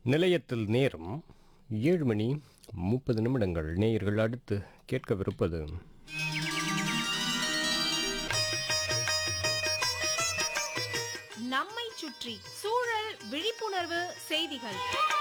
நிலையத்தில் நேரம் ஏழு மணி முப்பது நிமிடங்கள் நேயர்கள் அடுத்து கேட்கவிருப்பது நம்மை சுற்றி சூழல் விழிப்புணர்வு செய்திகள்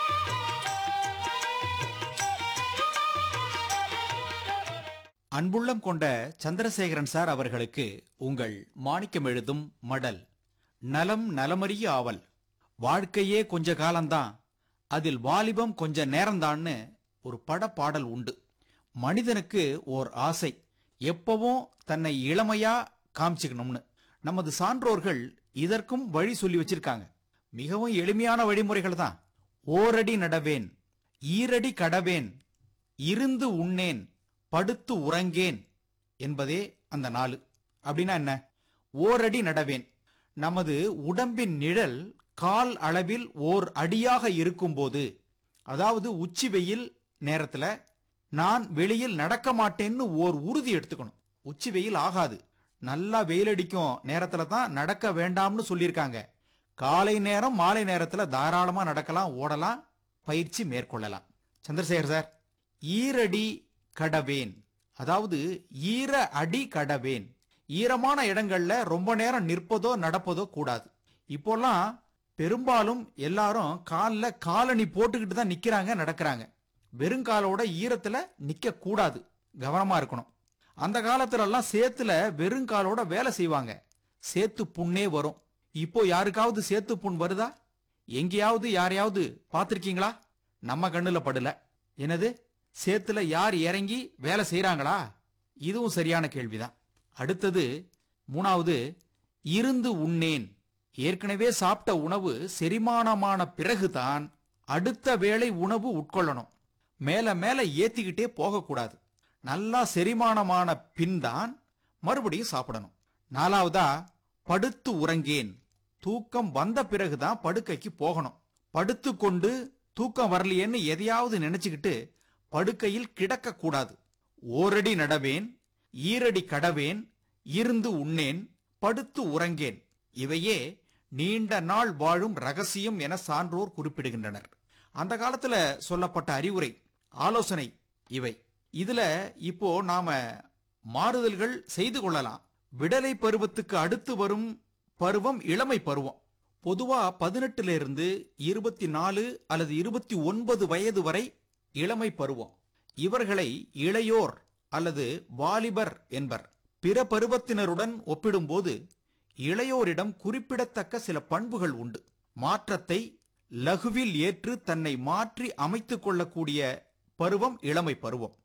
அன்புள்ளம் கொண்ட சந்திரசேகரன் சார் அவர்களுக்கு உங்கள் மாணிக்கம் எழுதும் மடல் நலம் நலமறிய ஆவல் வாழ்க்கையே கொஞ்ச காலம்தான் அதில் வாலிபம் கொஞ்ச நேரம்தான்னு ஒரு படப்பாடல் உண்டு மனிதனுக்கு ஓர் ஆசை எப்பவும் தன்னை இளமையா காமிச்சுக்கணும்னு நமது சான்றோர்கள் இதற்கும் வழி சொல்லி வச்சிருக்காங்க மிகவும் எளிமையான வழிமுறைகள் தான் ஓரடி நடவேன் ஈரடி கடவேன் இருந்து உண்ணேன் படுத்து உறங்கேன் என்பதே அந்த நாலு அப்படின்னா என்ன ஓரடி நடவேன் நமது உடம்பின் நிழல் கால் அளவில் ஓர் அடியாக இருக்கும்போது அதாவது உச்சி வெயில் நேரத்துல நான் வெளியில் நடக்க மாட்டேன்னு ஓர் உறுதி எடுத்துக்கணும் உச்சி வெயில் ஆகாது நல்லா வெயில் அடிக்கும் நேரத்துல தான் நடக்க வேண்டாம்னு சொல்லியிருக்காங்க காலை நேரம் மாலை நேரத்துல தாராளமா நடக்கலாம் ஓடலாம் பயிற்சி மேற்கொள்ளலாம் சந்திரசேகர் சார் ஈரடி கடவேன் அதாவது ஈர அடி கடவேன் ஈரமான இடங்கள்ல ரொம்ப நேரம் நிற்பதோ நடப்பதோ கூடாது இப்போல்லாம் பெரும்பாலும் எல்லாரும் கால்ல காலணி போட்டுக்கிட்டு தான் நிக்கிறாங்க நடக்கிறாங்க வெறுங்காலோட ஈரத்துல நிக்க கூடாது கவனமா இருக்கணும் அந்த காலத்துல எல்லாம் சேத்துல வெறுங்காலோட வேலை செய்வாங்க சேத்து புண்ணே வரும் இப்போ யாருக்காவது சேத்து புண் வருதா எங்கேயாவது யாரையாவது பார்த்திருக்கீங்களா நம்ம கண்ணுல படல என்னது சேத்துல யார் இறங்கி வேலை செய்றாங்களா இதுவும் சரியான கேள்விதான் அடுத்தது மூணாவது இருந்து உண்ணேன் ஏற்கனவே சாப்பிட்ட உணவு செரிமானமான பிறகுதான் அடுத்த வேளை உணவு உட்கொள்ளணும் மேல மேல ஏத்திக்கிட்டே போகக்கூடாது நல்லா செரிமானமான பின் தான் மறுபடியும் சாப்பிடணும் நாலாவதா படுத்து உறங்கேன் தூக்கம் வந்த பிறகுதான் படுக்கைக்கு போகணும் படுத்துக்கொண்டு தூக்கம் வரலையேன்னு எதையாவது நினைச்சுக்கிட்டு படுக்கையில் கிடக்க கூடாது ஓரடி நடவேன் ஈரடி கடவேன் இருந்து உண்ணேன் படுத்து உறங்கேன் இவையே நீண்ட நாள் வாழும் ரகசியம் என சான்றோர் குறிப்பிடுகின்றனர் அந்த காலத்துல சொல்லப்பட்ட அறிவுரை ஆலோசனை இவை இதுல இப்போ நாம மாறுதல்கள் செய்து கொள்ளலாம் விடலை பருவத்துக்கு அடுத்து வரும் பருவம் இளமை பருவம் பொதுவா பதினெட்டுல இருந்து இருபத்தி நாலு அல்லது இருபத்தி ஒன்பது வயது வரை இளமை பருவம் இவர்களை இளையோர் அல்லது வாலிபர் என்பர் பிற பருவத்தினருடன் ஒப்பிடும்போது இளையோரிடம் குறிப்பிடத்தக்க சில பண்புகள் உண்டு மாற்றத்தை லகுவில் ஏற்று தன்னை மாற்றி அமைத்துக் கொள்ளக்கூடிய பருவம் இளமை பருவம்